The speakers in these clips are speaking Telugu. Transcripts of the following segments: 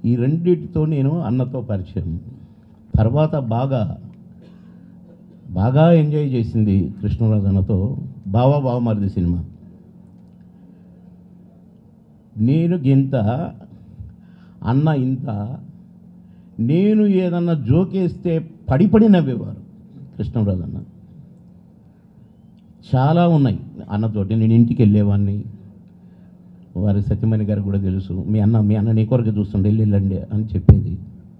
ఈ రెండింటితో నేను అన్నతో పరిచయం తర్వాత బాగా బాగా ఎంజాయ్ చేసింది కృష్ణరాజు అన్నతో బావా బావమరిది సినిమా నేను గింత అన్న ఇంత నేను ఏదన్నా జోకేస్తే పడిపడి నవ్వేవారు కృష్ణరాజు అన్న చాలా ఉన్నాయి అన్నతోటి నేను ఇంటికి వెళ్ళేవాడిని వారి సత్యమణి గారికి కూడా తెలుసు మీ అన్న మీ అన్న నీ కొరకు చూస్తుండే వెళ్ళి వెళ్ళండి అని చెప్పేది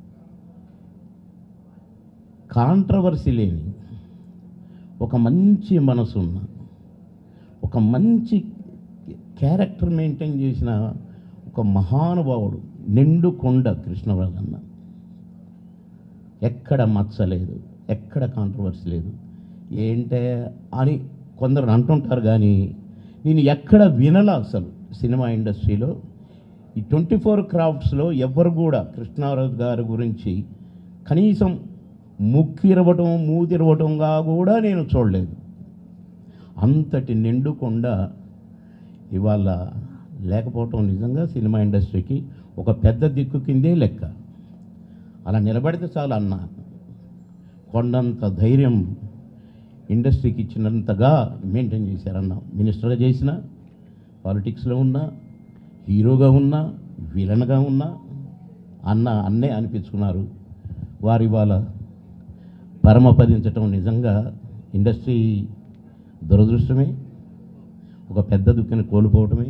కాంట్రవర్సీ లేని ఒక మంచి మనసు ఉన్న ఒక మంచి క్యారెక్టర్ మెయింటైన్ చేసిన ఒక మహానుభావుడు నిండు కొండ కృష్ణరాజు అన్న ఎక్కడ మచ్చలేదు ఎక్కడ కాంట్రవర్సీ లేదు ఏంటే అని కొందరు అంటుంటారు కానీ నేను ఎక్కడ వినలా అసలు సినిమా ఇండస్ట్రీలో ఈ ట్వంటీ ఫోర్ క్రాఫ్ట్స్లో ఎవ్వరు కూడా కృష్ణారాజు గారి గురించి కనీసం ముక్కిరవటం మూతిరవటంగా కూడా నేను చూడలేదు అంతటి నిండుకొండ ఇవాళ లేకపోవటం నిజంగా సినిమా ఇండస్ట్రీకి ఒక పెద్ద దిక్కు కిందే లెక్క అలా నిలబడితే చాలు అన్న కొండంత ధైర్యం ఇండస్ట్రీకి ఇచ్చినంతగా మెయింటైన్ చేశారన్న మినిస్టర్గా చేసిన పాలిటిక్స్లో ఉన్నా హీరోగా ఉన్నా విలన్గా ఉన్నా అన్న అన్నే అనిపించుకున్నారు వారి వాళ్ళ పరమపదించటం నిజంగా ఇండస్ట్రీ దురదృష్టమే ఒక పెద్ద దుఃఖని కోల్పోవటమే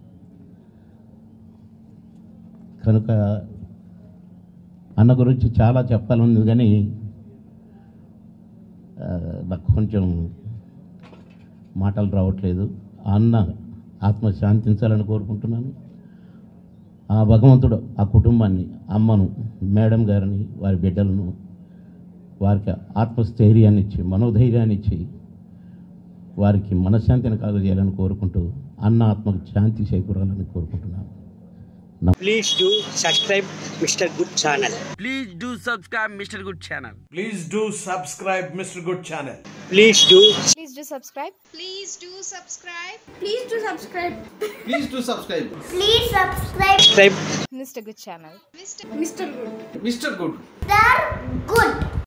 కనుక అన్న గురించి చాలా చెప్పాలని కానీ ఆ, నాకు కొంచెం మాటలు రావట్లేదు ఆ అన్న ఆత్మ శాంతించాలని కోరుకుంటున్నాను ఆ భగవంతుడు ఆ కుటుంబాన్ని అమ్మను మేడం గారిని వారి బిడ్డలను వారికి ఆత్మస్థైర్యాన్ని ఇచ్చి మనోధైర్యాన్ని ఇచ్చి వారికి మనశ్శాంతిని కలుగజేయాలని కోరుకుంటూ అన్న ఆత్మకు శాంతి చేకూరాలని కోరుకుంటున్నాను Please do subscribe Mr. Good channel. Please do subscribe Mr. Good channel. Please do subscribe Mr. Good channel. Please do Please do subscribe. Please do subscribe. Please do subscribe. Please do subscribe. Please subscribe. subscribe Mr. Good channel. Mr. Mr. Good. Mr. Good. Mr. Good.